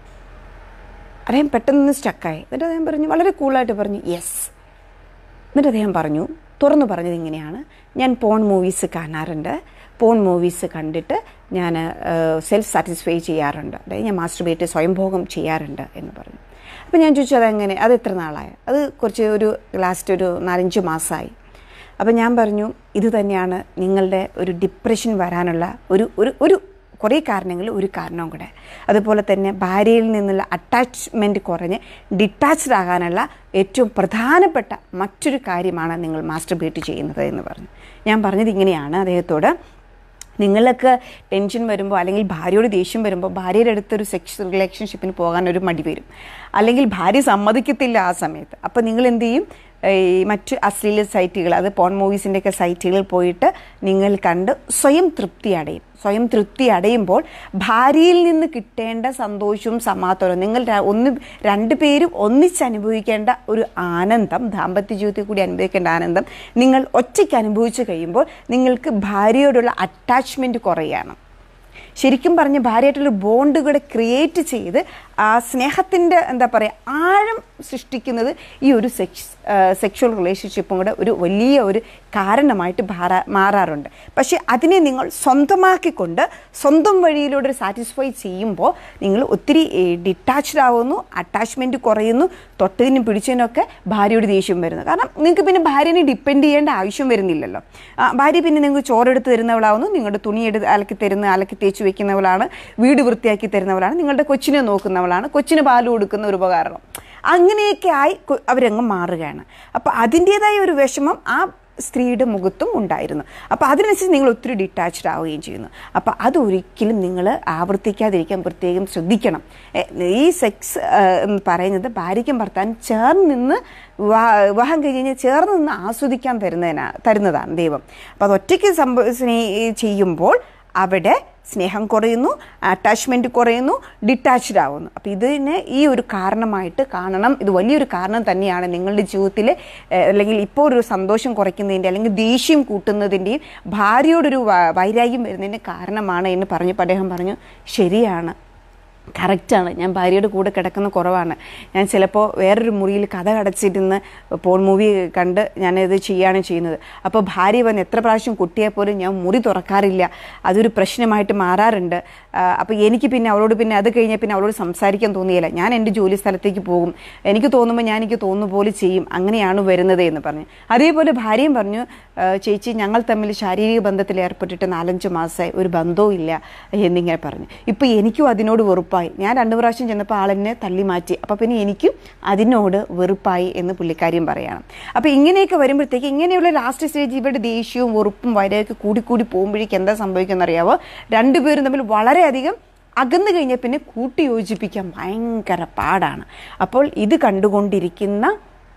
അദ്ദേഹം പെട്ടെന്ന് സ്റ്റക്കായി എന്നിട്ട് അദ്ദേഹം പറഞ്ഞു വളരെ കൂളായിട്ട് പറഞ്ഞു യെസ് എന്നിട്ട് അദ്ദേഹം പറഞ്ഞു തുറന്നു പറഞ്ഞത് ഇങ്ങനെയാണ് ഞാൻ പോൺ മൂവീസ് കാണാറുണ്ട് പോൺ മൂവീസ് കണ്ടിട്ട് ഞാൻ സെൽഫ് സാറ്റിസ്ഫൈ ചെയ്യാറുണ്ട് അതായത് ഞാൻ മാസ്റ്റർബേറ്റ് സ്വയംഭോഗം ചെയ്യാറുണ്ട് എന്ന് പറഞ്ഞു അപ്പോൾ ഞാൻ ചോദിച്ചു അതെങ്ങനെ അത് എത്ര നാളായി അത് കുറച്ച് ഒരു ലാസ്റ്റ് ഒരു നാലഞ്ച് മാസമായി അപ്പോൾ ഞാൻ പറഞ്ഞു ഇത് തന്നെയാണ് നിങ്ങളുടെ ഒരു ഡിപ്രഷൻ വരാനുള്ള ഒരു ഒരു ഒരു കുറേ കാരണങ്ങളിൽ ഒരു കാരണവും കൂടെ അതുപോലെ തന്നെ ഭാര്യയിൽ നിന്നുള്ള അറ്റാച്ച്മെൻറ്റ് കുറഞ്ഞ് ഡിറ്റാച്ച്ഡ് ആകാനുള്ള ഏറ്റവും പ്രധാനപ്പെട്ട മറ്റൊരു കാര്യമാണ് നിങ്ങൾ മാസ്റ്റർബേറ്റ് ചെയ്യുന്നത് എന്ന് പറഞ്ഞു ഞാൻ പറഞ്ഞത് ഇങ്ങനെയാണ് അദ്ദേഹത്തോട് നിങ്ങൾക്ക് ടെൻഷൻ വരുമ്പോൾ അല്ലെങ്കിൽ ഭാര്യയോട് ദേഷ്യം വരുമ്പോൾ ഭാര്യയുടെ അടുത്തൊരു സെക്സ് റിലേഷൻഷിപ്പിന് പോകാൻ ഒരു മടി വരും അല്ലെങ്കിൽ ഭാര്യ സമ്മതിക്കത്തില്ല ആ സമയത്ത് അപ്പോൾ നിങ്ങൾ എന്ത് ചെയ്യും ഈ മറ്റ് അശ്ലീല സൈറ്റുകൾ അത് പോൺ മൂവീസിൻ്റെയൊക്കെ സൈറ്റുകളിൽ പോയിട്ട് നിങ്ങൾ കണ്ട് സ്വയം തൃപ്തി അടയും സ്വയം തൃപ്തി അടയുമ്പോൾ ഭാര്യയിൽ നിന്ന് കിട്ടേണ്ട സന്തോഷവും സമാധാനവും നിങ്ങൾ ര- ഒന്ന് രണ്ടുപേരും ഒന്നിച്ച് അനുഭവിക്കേണ്ട ഒരു ആനന്ദം ദാമ്പത്യ ജീവിതത്തിൽ കൂടി അനുഭവിക്കേണ്ട ആനന്ദം നിങ്ങൾ ഒറ്റയ്ക്ക് അനുഭവിച്ചു കഴിയുമ്പോൾ നിങ്ങൾക്ക് ഭാര്യയോടുള്ള അറ്റാച്ച്മെൻറ്റ് കുറയാണ് ശരിക്കും പറഞ്ഞ് ഭാര്യയായിട്ടുള്ള ബോണ്ട് കൂടെ ക്രിയേറ്റ് ചെയ്ത് ആ സ്നേഹത്തിൻ്റെ എന്താ പറയുക ആഴം സൃഷ്ടിക്കുന്നത് ഈ ഒരു സെക്സ് സെക്ഷുവൽ റിലേഷൻഷിപ്പും കൂടെ ഒരു വലിയ ഒരു കാരണമായിട്ട് മാറാ മാറാറുണ്ട് പക്ഷേ അതിനെ നിങ്ങൾ സ്വന്തമാക്കിക്കൊണ്ട് സ്വന്തം വഴിയിലൂടെ സാറ്റിസ്ഫൈ ചെയ്യുമ്പോൾ നിങ്ങൾ ഒത്തിരി ഡിറ്റാച്ച്ഡ് ആവുന്നു അറ്റാച്ച്മെൻറ്റ് കുറയുന്നു തൊട്ടതിനും പിടിച്ചതിനൊക്കെ ഭാര്യയോട് ദേഷ്യം വരുന്നു കാരണം നിങ്ങൾക്ക് പിന്നെ ഭാര്യനെ ഡിപ്പെൻഡ് ചെയ്യേണ്ട ആവശ്യം വരുന്നില്ലല്ലോ ആ, ഭാര്യ പിന്നെ നിങ്ങൾക്ക് ചോറെടുത്ത് തരുന്നവളാവുന്നു നിങ്ങളുടെ തുണി എടുത്ത് അലക്കി തരുന്ന അലക്കി തേച്ച് വെക്കുന്നവളാണ് വീട് വൃത്തിയാക്കി തരുന്നവളാണ് നിങ്ങളുടെ കൊച്ചിനെ നോക്കുന്നവളാണ് കൊച്ചിന് പാല് കൊടുക്കുന്ന ഒരു ഉപകരണം അങ്ങനെയൊക്കെ ആയി കൊ- അവരങ്ങ് മാറുകയാണ് അപ്പോൾ അതിൻ്റേതായ ഒരു വിഷമം ആ സ്ത്രീയുടെ മുഖത്തും ഉണ്ടായിരുന്നു അപ്പോൾ അതിനനുസരിച്ച് നിങ്ങൾ ഒത്തിരി ഡിറ്റാച്ച്ഡ് ആവുകയും ചെയ്യുന്നു അപ്പോൾ അതൊരിക്കലും നിങ്ങൾ ആവർത്തിക്കാതിരിക്കാൻ പ്രത്യേകം ശ്രദ്ധിക്കണം എ, ഈ സെക്സ് എന്ന് പറയുന്നത് ഭാര്യയ്ക്കും ഭർത്താനും ചേർന്ന് നിന്ന് വിവാഹ വിവാഹം കഴിഞ്ഞ് കഴിഞ്ഞാൽ ചേർന്ന് നിന്ന് ആസ്വദിക്കാൻ തരുന്നതിനാ തരുന്നതാണ് ദൈവം അപ്പോൾ അത് ഒറ്റയ്ക്ക് സംഭവ സ്നേ ചെയ്യുമ്പോൾ അവിടെ സ്നേഹം കുറയുന്നു അറ്റാച്ച്മെൻറ്റ് കുറയുന്നു ഡിറ്റാച്ച്ഡ് ആവുന്നു അപ്പോൾ ഇതിന് ഈ ഒരു കാരണമായിട്ട് കാണണം ഇത് വലിയൊരു കാരണം തന്നെയാണ് നിങ്ങളുടെ ജീവിതത്തിൽ അല്ലെങ്കിൽ ഇപ്പോൾ ഒരു സന്തോഷം കുറയ്ക്കുന്നതിൻ്റെ അല്ലെങ്കിൽ ദേഷ്യം കൂട്ടുന്നതിൻ്റെയും ഭാര്യയോടൊരു വ- വൈരാഗ്യം വരുന്നതിൻ്റെ കാരണമാണ് എന്ന് പറഞ്ഞപ്പോൾ അദ്ദേഹം പറഞ്ഞു ശരിയാണ് കറക്റ്റാണ് ഞാൻ ഭാര്യയുടെ കൂടെ കിടക്കുന്ന കുറവാണ് ഞാൻ ചിലപ്പോൾ വേറൊരു മുറിയിൽ കഥ അടച്ചിരുന്ന് പോൺ മൂവി കണ്ട് ഞാനിത് ചെയ്യുകയാണ് ചെയ്യുന്നത് അപ്പോൾ ഭാര്യ വന്ന് എത്ര പ്രാവശ്യം കുട്ടിയെ പോലും ഞാൻ മുറി തുറക്കാറില്ല അതൊരു പ്രശ്നമായിട്ട് മാറാറുണ്ട് അപ്പോൾ എനിക്ക് പിന്നെ അവളോട് പിന്നെ അത് കഴിഞ്ഞാൽ പിന്നെ അവളോട് സംസാരിക്കാൻ തോന്നിയില്ല ഞാൻ എൻ്റെ ജോലി സ്ഥലത്തേക്ക് പോകും എനിക്ക് തോന്നുമ്പോൾ ഞാൻ എനിക്ക് തോന്നുന്ന പോലെ ചെയ്യും അങ്ങനെയാണ് വരുന്നത് എന്ന് പറഞ്ഞു അതേപോലെ ഭാര്യയും പറഞ്ഞു "ആ, ചേച്ചി ഞങ്ങൾ തമ്മിൽ ശാരീരിക ബന്ധത്തിൽ ഏർപ്പെട്ടിട്ട് നാലഞ്ച് മാസമായി ഒരു ബന്ധവും ഇല്ല എന്നിങ്ങനെ പറഞ്ഞു ഇപ്പോൾ എനിക്കും അതിനോട് വെറുപ്പായി ഞാൻ രണ്ടു പ്രാവശ്യം ചെന്നപ്പോൾ ആളെന്നെ തള്ളി മാറ്റി അപ്പോൾ പിന്നെ എനിക്കും അതിനോട് വെറുപ്പായി എന്ന് പുള്ളിക്കാരിയും പറയണം അപ്പോൾ ഇങ്ങനെയൊക്കെ വരുമ്പോഴത്തേക്ക് ഇങ്ങനെയുള്ള ലാസ്റ്റ് സ്റ്റേജ് ഇവരുടെ ദേഷ്യവും വെറുപ്പും വരെയൊക്കെ കൂടി കൂടി പോകുമ്പോഴേക്ക് എന്താ സംഭവിക്കുന്നത് അറിയാവോ രണ്ടുപേരും തമ്മിൽ വളരെയധികം അകന്നു കഴിഞ്ഞാൽ പിന്നെ കൂട്ടി യോജിപ്പിക്കാൻ ഭയങ്കര പാടാണ് അപ്പോൾ ഇത് കണ്ടുകൊണ്ടിരിക്കുന്ന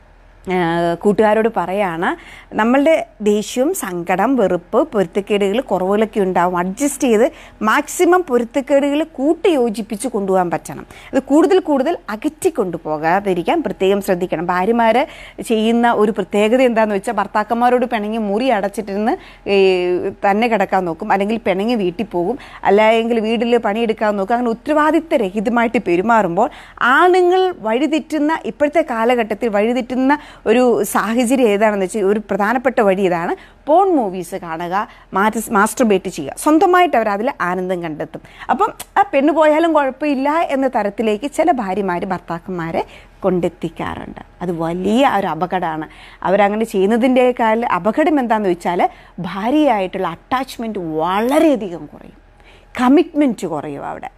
ആ, കൂട്ടുകാരോട് പറയാണ് നമ്മളുടെ ദേഷ്യം സങ്കടം വെറുപ്പ് പൊരുത്തക്കേടുകൾ കുറവുകളൊക്കെ ഉണ്ടാവും അഡ്ജസ്റ്റ് ചെയ്ത് മാക്സിമം പൊരുത്തക്കേടുകൾ കൂട്ടി യോജിപ്പിച്ച് കൊണ്ടുപോകാൻ പറ്റണം അത് കൂടുതൽ കൂടുതൽ അകറ്റി കൊണ്ടുപോകാതിരിക്കാൻ പ്രത്യേകം ശ്രദ്ധിക്കണം ഭാര്യമാർ ചെയ്യുന്ന ഒരു പ്രത്യേകത എന്താണെന്ന് വെച്ചാൽ ഭർത്താക്കന്മാരോട് പിണങ്ങി മുറി അടച്ചിട്ടിരുന്ന് ഈ, തന്നെ കിടക്കാൻ നോക്കും അല്ലെങ്കിൽ പിണങ്ങി വീട്ടിൽ പോകും അല്ലെങ്കിൽ വീട്ടിൽ പണിയെടുക്കാൻ നോക്കും അങ്ങനെ ഉത്തരവാദിത്തരഹിതമായിട്ട് പെരുമാറുമ്പോൾ ആണുങ്ങൾ വഴിതെറ്റുന്ന ഇപ്പോഴത്തെ കാലഘട്ടത്തിൽ വഴിതെറ്റുന്ന ഒരു സാഹചര്യം ഏതാണെന്ന് വെച്ചാൽ ഒരു പ്രധാനപ്പെട്ട വഴി ഇതാണ് പോൺ മൂവീസ് കാണുക മാറ്റ മാസ്റ്റർബേറ്റ് ചെയ്യുക സ്വന്തമായിട്ട് അവർ അതിൽ ആനന്ദം കണ്ടെത്തും അപ്പം ആ പെണ്ണ് പോയാലും കുഴപ്പമില്ല എന്ന തരത്തിലേക്ക് ചില ഭാര്യമാർ ഭർത്താക്കന്മാരെ കൊണ്ടെത്തിക്കാറുണ്ട് അത് വലിയ ഒരു അപകടമാണ് അവരങ്ങനെ ചെയ്യുന്നതിൻ്റെക്കാൾ അപകടം എന്താണെന്ന് വെച്ചാൽ ഭാര്യയായിട്ടുള്ള അറ്റാച്ച്മെൻറ്റ് വളരെയധികം കുറയും കമ്മിറ്റ്മെൻറ്റ് കുറയും അവിടെ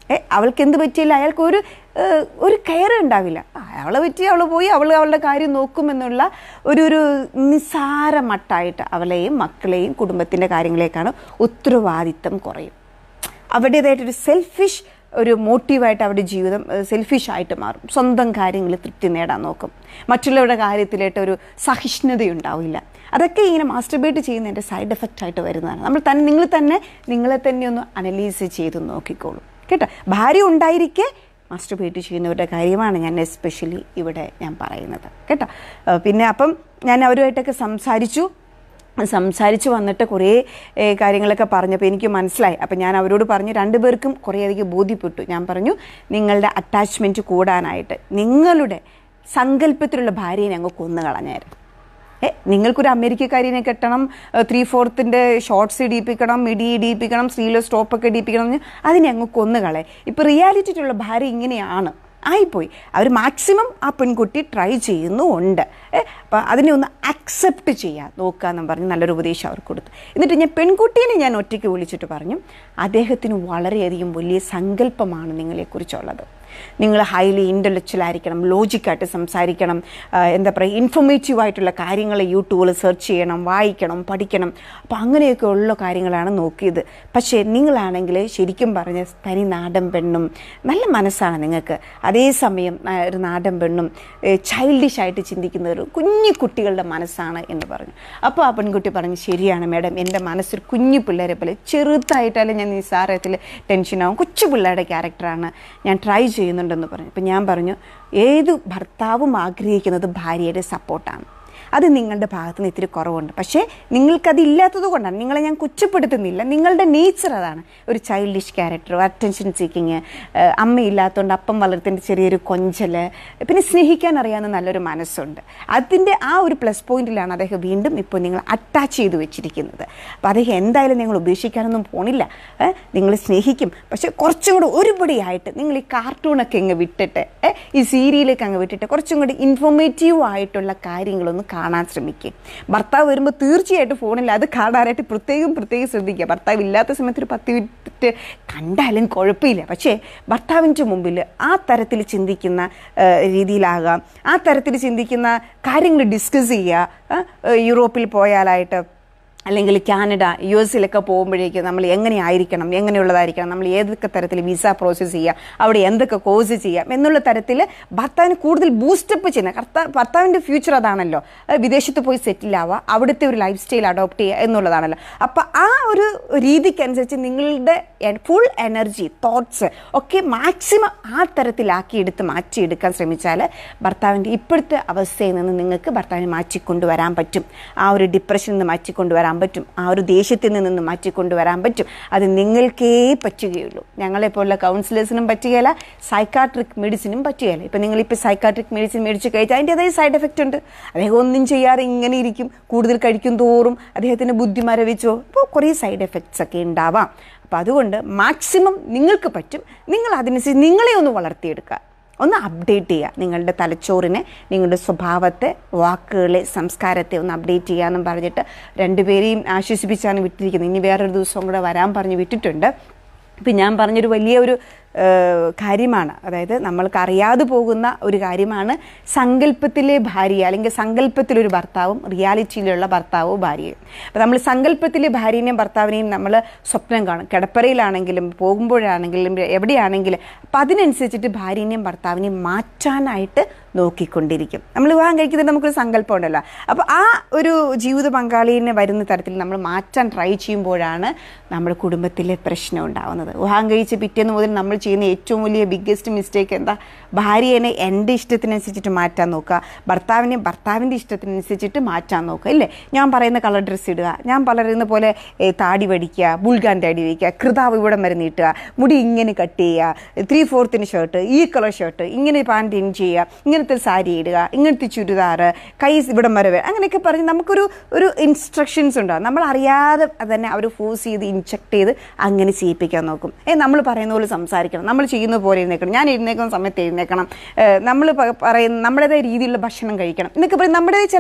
ഏ അവൾക്ക് എന്ത് പറ്റിയില്ല അയാൾക്ക് ഒരു ഏഹ്, ഒരു കെയർ ഉണ്ടാവില്ല ആ, അവളെ പറ്റി അവൾ പോയി അവൾ അവളുടെ കാര്യം നോക്കുമെന്നുള്ള ഒരു ഒരു നിസ്സാര മട്ടായിട്ട് അവളെയും മക്കളെയും കുടുംബത്തിൻ്റെ കാര്യങ്ങളേക്കാണ് ഉത്തരവാദിത്തം കുറയും അവരുടേതായിട്ടൊരു സെൽഫിഷ് ഒരു മോട്ടീവായിട്ട് അവരുടെ ജീവിതം സെൽഫിഷ് ആയിട്ട് മാറും സ്വന്തം കാര്യങ്ങളിൽ തൃപ്തി നേടാൻ നോക്കും മറ്റുള്ളവരുടെ കാര്യത്തിലായിട്ട് ഒരു സഹിഷ്ണുതയുണ്ടാവില്ല അതൊക്കെ ഇങ്ങനെ മാസ്റ്റർബേറ്റ് ചെയ്യുന്നതിൻ്റെ സൈഡ് എഫക്റ്റ് ആയിട്ട് വരുന്നതാണ് നമ്മൾ തന്നെ നിങ്ങൾ തന്നെ നിങ്ങളെ തന്നെ ഒന്ന് അനലൈസ് ചെയ്ത് നോക്കിക്കോളൂ കേട്ടോ ഭാര്യ ഉണ്ടായിരിക്കെ മാസ്റ്റർബേറ്റ് ചെയ്യുന്നവരുടെ കാര്യമാണ് ഞാൻ എസ്പെഷ്യലി ഇവിടെ ഞാൻ പറയുന്നത് കേട്ടോ ഏഹ് പിന്നെ അപ്പം ഞാൻ അവരുമായിട്ടൊക്കെ സംസാരിച്ചു സംസാരിച്ച് വന്നിട്ട് കുറേ ഏ, കാര്യങ്ങളൊക്കെ പറഞ്ഞപ്പോൾ എനിക്ക് മനസ്സിലായി അപ്പം ഞാൻ അവരോട് പറഞ്ഞു രണ്ടുപേർക്കും കുറേയധികം ബോധ്യപ്പെട്ടു ഞാൻ പറഞ്ഞു നിങ്ങളുടെ അറ്റാച്ച്മെൻറ്റ് കൂടാനായിട്ട് നിങ്ങളുടെ സങ്കല്പത്തിലുള്ള ഭാര്യയെ ഞങ്ങൾ കൊന്നു കളഞ്ഞായിരുന്നു ഏ നിങ്ങൾക്കൊരു അമേരിക്കക്കാരിനെ കെട്ടണം ത്രീ ഫോർത്തിൻ്റെ ഷോർട്സ് ഇടിയിപ്പിക്കണം മിടി ഇടിയിപ്പിക്കണം സ്ത്രീയിലെ സ്റ്റോപ്പൊക്കെ ഇടിയിപ്പിക്കണം എന്ന് അതിനെ അങ്ങ് കൊന്നുകളെ ഇപ്പോൾ റിയാലിറ്റിയിലുള്ള ഭാര്യ ഇങ്ങനെയാണ് ആയിപ്പോയി അവർ മാക്സിമം ആ പെൺകുട്ടി ട്രൈ ചെയ്യുന്നുമുണ്ട് ഏ അപ്പം അതിനെ ഒന്ന് അക്സെപ്റ്റ് ചെയ്യാൻ നോക്കാമെന്നും പറഞ്ഞ് നല്ലൊരു ഉപദേശം അവർക്ക് കൊടുത്തു എന്നിട്ട് ഞാൻ പെൺകുട്ടീനെ ഞാൻ ഒറ്റയ്ക്ക് വിളിച്ചിട്ട് പറഞ്ഞു അദ്ദേഹത്തിന് വളരെയധികം വലിയ സങ്കല്പമാണ് നിങ്ങളെക്കുറിച്ചുള്ളത് നിങ്ങൾ ഹൈലി ഇൻ്റലക്ച്വൽ ആയിരിക്കണം ലോജിക്കായിട്ട് സംസാരിക്കണം ആ, എന്താ പറയുക ഇൻഫോർമേറ്റീവ് ആയിട്ടുള്ള കാര്യങ്ങൾ യൂട്യൂബിൽ സെർച്ച് ചെയ്യണം വായിക്കണം പഠിക്കണം അപ്പോൾ അങ്ങനെയൊക്കെ ഉള്ള കാര്യങ്ങളാണ് നോക്കിയത് പക്ഷേ നിങ്ങളാണെങ്കിൽ ശരിക്കും പറഞ്ഞ തനി നാടൻ പെണ്ണും നല്ല മനസ്സാണ് നിങ്ങൾക്ക് അതേസമയം ആ, ഒരു നാടൻ പെണ്ണും ചൈൽഡിഷ് ആയിട്ട് ചിന്തിക്കുന്ന ഒരു കുഞ്ഞു കുട്ടികളുടെ മനസ്സാണ് എന്ന് പറഞ്ഞു അപ്പോൾ ആ പെൺകുട്ടി പറഞ്ഞു ശരിയാണ് മാഡം എൻ്റെ മനസ്സൊരു കുഞ്ഞു പിള്ളേരെ പോലെ ചെറുതായിട്ടാലും ഞാൻ നിസ്സാരത്തിൽ ടെൻഷനാവും കൊച്ചു പിള്ളേരുടെ ക്യാരക്ടറാണ് ഞാൻ ട്രൈ ചെയ്യുന്നുണ്ടെന്ന് പറഞ്ഞു അപ്പം ഞാൻ പറഞ്ഞു ഏത് ഭർത്താവും ആഗ്രഹിക്കുന്നത് ഭാര്യയുടെ സപ്പോർട്ടാണ് അത് നിങ്ങളുടെ ഭാഗത്ത് നിന്ന് ഇത്തിരി കുറവുണ്ട് പക്ഷേ നിങ്ങൾക്കത് ഇല്ലാത്തത് കൊണ്ടാണ് നിങ്ങളെ ഞാൻ കുറ്റപ്പെടുത്തുന്നില്ല നിങ്ങളുടെ നേച്ചർ അതാണ് ഒരു ചൈൽഡിഷ് ക്യാരക്ടർ അറ്റൻഷൻ സീക്കിങ് അമ്മയില്ലാത്തതുകൊണ്ട് അപ്പം വളർത്തിൻ്റെ ചെറിയൊരു കൊഞ്ചൽ പിന്നെ സ്നേഹിക്കാൻ അറിയാവുന്ന നല്ലൊരു മനസ്സുണ്ട് അതിൻ്റെ ആ ഒരു പ്ലസ് പോയിന്റിലാണ് അദ്ദേഹം വീണ്ടും ഇപ്പോൾ നിങ്ങൾ അറ്റാച്ച് ചെയ്ത് വെച്ചിരിക്കുന്നത് അപ്പോൾ അദ്ദേഹം എന്തായാലും നിങ്ങൾ ഉപേക്ഷിക്കാനൊന്നും പോണില്ല ഏ, നിങ്ങൾ സ്നേഹിക്കും പക്ഷെ കുറച്ചും കൂടെ ഒരുപടിയായിട്ട് നിങ്ങൾ ഈ കാർട്ടൂണൊക്കെ അങ്ങ് വിട്ടിട്ട് ഏ, ഈ സീരിയലൊക്കെ അങ്ങ് വിട്ടിട്ട് കുറച്ചും കൂടി ഇൻഫോർമേറ്റീവ് ആയിട്ടുള്ള കാര്യങ്ങളൊന്ന് കാണാൻ ശ്രമിക്കും ഭർത്താവ് വരുമ്പോൾ തീർച്ചയായിട്ടും ഫോണിൽ അത് കാണാനായിട്ട് പ്രത്യേകം പ്രത്യേകം ശ്രദ്ധിക്കുക ഭർത്താവ് ഇല്ലാത്ത സമയത്ത് ഒരു പത്ത് മിനിറ്റ് കണ്ടാലും കുഴപ്പമില്ല പക്ഷേ ഭർത്താവിൻ്റെ മുമ്പിൽ ആ തരത്തിൽ ചിന്തിക്കുന്ന ആ, രീതിയിലാകാം ആ തരത്തിൽ ചിന്തിക്കുന്ന കാര്യങ്ങൾ ഡിസ്കസ് ചെയ്യുക ആ, യൂറോപ്പിൽ പോയാലായിട്ട് അല്ലെങ്കിൽ കാനഡ യു എസിലൊക്കെ പോകുമ്പോഴേക്കും നമ്മൾ എങ്ങനെയായിരിക്കണം എങ്ങനെയുള്ളതായിരിക്കണം നമ്മൾ ഏതൊക്കെ തരത്തിൽ വിസ പ്രോസസ്സ് ചെയ്യാം അവിടെ എന്തൊക്കെ കോഴ്സ് ചെയ്യാം എന്നുള്ള തരത്തിൽ ഭർത്താവിന് കൂടുതൽ ബൂസ്റ്റപ്പ് ചെയ്യുന്ന കർത്താ ഭർത്താവിൻ്റെ ഫ്യൂച്ചർ അതാണല്ലോ അത് വിദേശത്ത് പോയി സെറ്റിൽ ആവുക അവിടുത്തെ ഒരു ലൈഫ് സ്റ്റൈൽ അഡോപ്റ്റ് ചെയ്യുക എന്നുള്ളതാണല്ലോ അപ്പോൾ ആ ഒരു രീതിക്കനുസരിച്ച് നിങ്ങളുടെ ഫുൾ എനർജി തോട്ട്സ് ഒക്കെ മാക്സിമം ആ തരത്തിലാക്കി എടുത്ത് മാറ്റിയെടുക്കാൻ ശ്രമിച്ചാൽ ഭർത്താവിൻ്റെ ഇപ്പോഴത്തെ അവസ്ഥയിൽ നിന്ന് നിങ്ങൾക്ക് ഭർത്താവിനെ മാറ്റിക്കൊണ്ടുവരാൻ പറ്റും ആ ഒരു ഡിപ്രഷനിൽ നിന്ന് മാറ്റിക്കൊണ്ടുവരാൻ പറ്റും ആ ഒരു ദേഷ്യത്തിൽ നിന്ന് മാറ്റിക്കൊണ്ടുവരാൻ പറ്റും അത് നിങ്ങൾക്കേ പറ്റുകയുള്ളൂ ഞങ്ങളെപ്പോലുള്ള കൗൺസിലേഴ്സിനും പറ്റുകയില്ല സൈക്കാട്രിക് മെഡിസിനും പറ്റുകയില്ല ഇപ്പം നിങ്ങളിപ്പോൾ സൈക്കാട്രിക് മെഡിസിൻ മേടിച്ച് കഴിച്ചാൽ അതിൻ്റെതായ സൈഡ് എഫക്റ്റ് ഉണ്ട് അദ്ദേഹം ഒന്നും ചെയ്യാതെ ഇങ്ങനെ ഇരിക്കും കൂടുതൽ കഴിക്കും തോറും അദ്ദേഹത്തിൻ്റെ ബുദ്ധി മരവിച്ചോ അപ്പോൾ കുറേ സൈഡ് എഫക്ട്സ് ഒക്കെ ഉണ്ടാവാം അപ്പോൾ അതുകൊണ്ട് മാക്സിമം നിങ്ങൾക്ക് പറ്റും നിങ്ങൾ അതിനനുസരിച്ച് നിങ്ങളെ ഒന്ന് വളർത്തിയെടുക്കുക ഒന്ന് അപ്ഡേറ്റ് ചെയ്യുക നിങ്ങളുടെ തലച്ചോറിനെ നിങ്ങളുടെ സ്വഭാവത്തെ വാക്കുകളെ സംസ്കാരത്തെ ഒന്ന് അപ്ഡേറ്റ് ചെയ്യാമെന്നും പറഞ്ഞിട്ട് രണ്ടുപേരെയും ആശ്വസിപ്പിച്ചാണ് വിട്ടിരിക്കുന്നത് ഇനി വേറൊരു ദിവസം കൂടെ വരാൻ പറഞ്ഞ് വിട്ടിട്ടുണ്ട് ഇപ്പം ഞാൻ പറഞ്ഞൊരു വലിയ ഒരു ഏഹ്, കാര്യമാണ് അതായത് നമ്മൾക്ക് അറിയാതെ പോകുന്ന ഒരു കാര്യമാണ് സങ്കല്പത്തിലെ ഭാര്യ അല്ലെങ്കിൽ സങ്കല്പത്തിലൊരു ഭർത്താവും റിയാലിറ്റിയിലുള്ള ഭർത്താവും ഭാര്യയും അപ്പം നമ്മൾ സങ്കല്പത്തിലെ ഭാര്യനെയും ഭർത്താവിനെയും നമ്മൾ സ്വപ്നം കാണും കിടപ്പറയിലാണെങ്കിലും പോകുമ്പോഴാണെങ്കിലും എവിടെയാണെങ്കിലും അപ്പം അതിനനുസരിച്ചിട്ട് ഭാര്യനെയും ഭർത്താവിനെയും മാറ്റാനായിട്ട് നോക്കിക്കൊണ്ടിരിക്കും നമ്മൾ വിവാഹം കഴിക്കുന്നതിന് നമുക്കൊരു സങ്കല്പം ഉണ്ടല്ലോ അപ്പോൾ ആ ഒരു ജീവിത പങ്കാളിനെ വരുന്ന തരത്തിൽ നമ്മൾ മാറ്റാൻ ട്രൈ ചെയ്യുമ്പോഴാണ് നമ്മുടെ കുടുംബത്തിലെ പ്രശ്നം ഉണ്ടാവുന്നത് വിവാഹം കഴിച്ച് പിറ്റേന്ന് മുതൽ നമ്മൾ ചെയ്യുന്ന ഏറ്റവും വലിയ ബിഗ്ഗസ്റ്റ് മിസ്റ്റേക്ക് എന്താ ഭാര്യനെ എൻ്റെ ഇഷ്ടത്തിനനുസരിച്ചിട്ട് മാറ്റാൻ നോക്കുക ഭർത്താവിനെ ഭർത്താവിൻ്റെ ഇഷ്ടത്തിനനുസരിച്ചിട്ട് മാറ്റാൻ നോക്കുക ഇല്ലേ ഞാൻ പറയുന്ന കളർ ഡ്രസ്സ് ഇടുക ഞാൻ പറയുന്ന പോലെ ഏ, താടി വടിക്കുക ബുൾഗാൻ താടി വയ്ക്കുക കൃതാവ് ഇവിടം വരെ നീട്ടുക മുടി ഇങ്ങനെ കട്ട് ചെയ്യുക ത്രീ ഫോർത്തിന് ഷർട്ട് ഈ കളർ ഷർട്ട് ഇങ്ങനെ പാൻറ് ഇൻ ചെയ്യുക ഇങ്ങനത്തെ സാരി ഇടുക ഇങ്ങനത്തെ ചുരിദാർ കൈ ഇവിടം വരെ വരെ അങ്ങനെയൊക്കെ പറഞ്ഞ് നമുക്കൊരു ഒരു ഇൻസ്ട്രക്ഷൻസ് ഉണ്ടാകും നമ്മൾ അറിയാതെ തന്നെ അവർ ഫോഴ്സ് ചെയ്ത് ഇൻജക്ട് ചെയ്ത് അങ്ങനെ ചെയ്യിപ്പിക്കാൻ നോക്കും ഏ നമ്മൾ പറയുന്ന പോലെ സംസാരിക്കണം നമ്മൾ ചെയ്യുന്ന പോലെ എഴുന്നേക്കണം ഞാൻ എഴുന്നേക്കുന്ന സമയത്ത് എഴുന്നേക്കണം നമ്മൾ പറയുന്ന നമ്മുടേതായ രീതിയിലുള്ള ഭക്ഷണം കഴിക്കണം എന്നൊക്കെ പറയും നമ്മുടേതായ ചില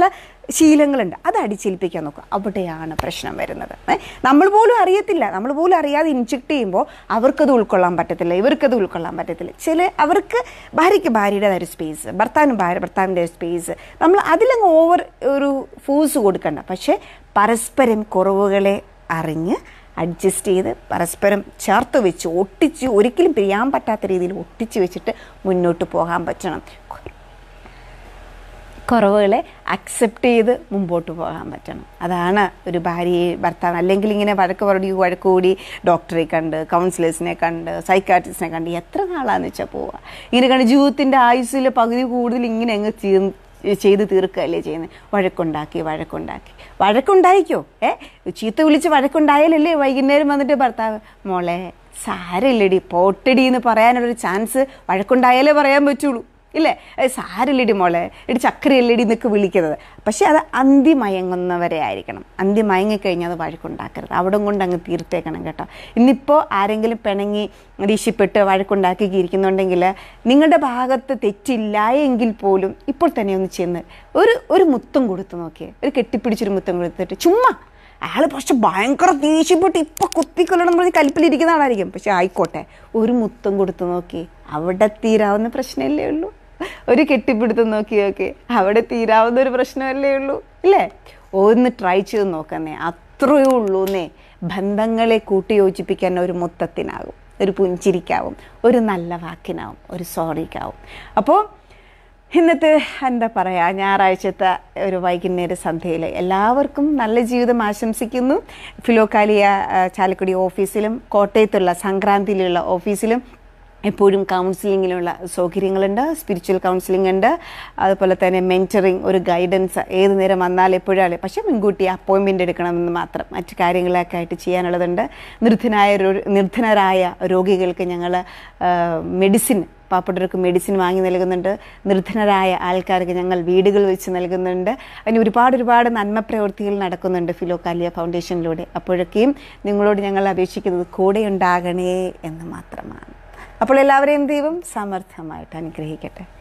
ശീലങ്ങളുണ്ട് അത് അടിച്ചേൽപ്പിക്കാൻ നോക്കുക അവിടെയാണ് പ്രശ്നം വരുന്നത് ഏ, നമ്മൾ പോലും അറിയത്തില്ല നമ്മൾ പോലും അറിയാതെ ഇൻജെക്ട് ചെയ്യുമ്പോൾ അവർക്കത് ഉൾക്കൊള്ളാൻ പറ്റത്തില്ല ഇവർക്കത് ഉൾക്കൊള്ളാൻ പറ്റത്തില്ല ചില അവർക്ക് ഭാര്യയ്ക്ക് ഭാര്യയുടേതായ ഒരു സ്പേസ് ഭർത്താവിന് ഭാര്യ ഭർത്താവിൻ്റെ ഒരു സ്പേസ് നമ്മൾ അതിലങ്ങ് ഓവർ ഒരു ഫോഴ്സ് കൊടുക്കണ്ട പക്ഷേ പരസ്പരം കുറവുകളെ അറിഞ്ഞ് അഡ്ജസ്റ്റ് ചെയ്ത് പരസ്പരം ചേർത്ത് വെച്ച് ഒട്ടിച്ച് ഒരിക്കലും പിരിയാൻ പറ്റാത്ത രീതിയിൽ ഒട്ടിച്ച് വെച്ചിട്ട് മുന്നോട്ട് പോകാൻ പറ്റണം കുറവുകളെ അക്സെപ്റ്റ് ചെയ്ത് മുമ്പോട്ട് പോകാൻ പറ്റണം അതാണ് ഒരു ഭാര്യയെ ഭർത്താവ് അല്ലെങ്കിൽ ഇങ്ങനെ വഴക്ക് പറഞ്ഞു വഴക്ക് കൂടി ഡോക്ടറെ കണ്ട് കൗൺസിലേഴ്സിനെ കണ്ട് സൈക്കാട്രിസ്റ്റിനെ കണ്ട് എത്ര നാളാന്ന് വെച്ചാൽ പോവുക ഇങ്ങനെ കണ്ട് ജീവിതത്തിൻ്റെ ആയുസ്സിൽ പകുതി കൂടുതൽ ഇങ്ങനെ അങ്ങ് തീർ ചെയ്ത് തീർക്കുകയല്ലേ ചെയ്യുന്നത് വഴക്കുണ്ടാക്കി വഴക്കുണ്ടാക്കി വഴക്കുണ്ടായിക്കോ ഏ ചീത്ത വിളിച്ച് വഴക്കുണ്ടായാലല്ലേ വൈകുന്നേരം വന്നിട്ട് ഭർത്താവ് മോളെ സാരമില്ലടി പോട്ടടി എന്ന് പറയാനുള്ളൊരു ചാൻസ് വഴക്കുണ്ടായാലേ പറയാൻ പറ്റുള്ളൂ ഇല്ലേ ഏ, സാരില്ലടി മോളെ ഇടി ചക്കരയല്ലടി എന്നൊക്കെ വിളിക്കുന്നത് പക്ഷെ അത് അന്തി മയങ്ങുന്നവരെ ആയിരിക്കണം അന്തി മയങ്ങിക്കഴിഞ്ഞാൽ അത് വഴക്കുണ്ടാക്കരുത് അവിടെ കൊണ്ട് അങ്ങ് തീർത്തേക്കണം കേട്ടോ ഇന്നിപ്പോൾ ആരെങ്കിലും പിണങ്ങി ദേഷ്യപ്പെട്ട് വഴക്കുണ്ടാക്കി ഇരിക്കുന്നുണ്ടെങ്കിൽ നിങ്ങളുടെ ഭാഗത്ത് തെറ്റില്ല എങ്കിൽ പോലും ഇപ്പോൾ തന്നെ ഒന്ന് ചെന്ന് ഒരു ഒരു മുത്തം കൊടുത്ത് നോക്കിയേ ഒരു കെട്ടിപ്പിടിച്ചൊരു മുത്തം കൊടുത്തിട്ട് ചുമ്മാ അയാൾ പക്ഷെ ഭയങ്കര ദേഷ്യപ്പെട്ട് ഇപ്പൊ കുത്തിക്കൊല്ലണം എന്ന് പറഞ്ഞ് കലിപ്പിലിരിക്കുന്ന ആളായിരിക്കും പക്ഷെ ആയിക്കോട്ടെ ഒരു മുത്തം കൊടുത്തു നോക്കി അവിടെ തീരാവുന്ന പ്രശ്നമല്ലേ ഉള്ളൂ ഒരു കെട്ടിപ്പിടുത്തം നോക്കി നോക്കി അവിടെ തീരാവുന്ന ഒരു പ്രശ്നമല്ലേ ഉള്ളൂ ഇല്ലേ ഒന്ന് ട്രൈ ചെയ്ത് നോക്കുന്നേ അത്രയേ ഉള്ളൂന്നേ ബന്ധങ്ങളെ കൂട്ടിയോജിപ്പിക്കാൻ ഒരു മുത്തത്തിനാകും ഒരു പുഞ്ചിരിക്കാവും ഒരു നല്ല വാക്കിനാവും ഒരു സോറിക്കാവും അപ്പോൾ ഇന്നത്തെ എന്താ പറയുക ഞായറാഴ്ചത്തെ ഒരു വൈകുന്നേര സന്ധ്യയിൽ എല്ലാവർക്കും നല്ല ജീവിതം ആശംസിക്കുന്നു ഫിലോക്കാലിയ ആ, ചാലക്കുടി ഓഫീസിലും കോട്ടയത്തുള്ള സംക്രാന്തിയിലുള്ള ഓഫീസിലും എപ്പോഴും കൗൺസിലിങ്ങിലുള്ള സൗകര്യങ്ങളുണ്ട് സ്പിരിച്വൽ കൗൺസിലിംഗ് ഉണ്ട് അതുപോലെ തന്നെ മെൻറ്ററിങ് ഒരു ഗൈഡൻസ് ഏത് നേരം വന്നാൽ എപ്പോഴാണ് പക്ഷേ മുൻകൂട്ടി അപ്പോയിൻമെൻ്റ് എടുക്കണമെന്ന് മാത്രം മറ്റു കാര്യങ്ങളൊക്കെ ആയിട്ട് ചെയ്യാനുള്ളതുണ്ട് നിർധനായ രോ- നിർധനരായ രോഗികൾക്ക് ഞങ്ങൾ മെഡിസിൻ പാവപ്പെട്ടവർക്ക് മെഡിസിൻ വാങ്ങി നൽകുന്നുണ്ട് നിർധനരായ ആൾക്കാർക്ക് ഞങ്ങൾ വീടുകൾ വെച്ച് നൽകുന്നുണ്ട് അതിന് ഒരുപാട് ഒരുപാട് നന്മ പ്രവൃത്തികൾ നടക്കുന്നുണ്ട് ഫിലോക്കാലിയ ഫൗണ്ടേഷനിലൂടെ അപ്പോഴൊക്കെയും നിങ്ങളോട് ഞങ്ങൾ അപേക്ഷിക്കുന്നത് കൂടെ ഉണ്ടാകണേ എന്ന് മാത്രമാണ് അപ്പോൾ എല്ലാവരെയും ദൈവം സമർത്ഥമായിട്ട് അനുഗ്രഹിക്കട്ടെ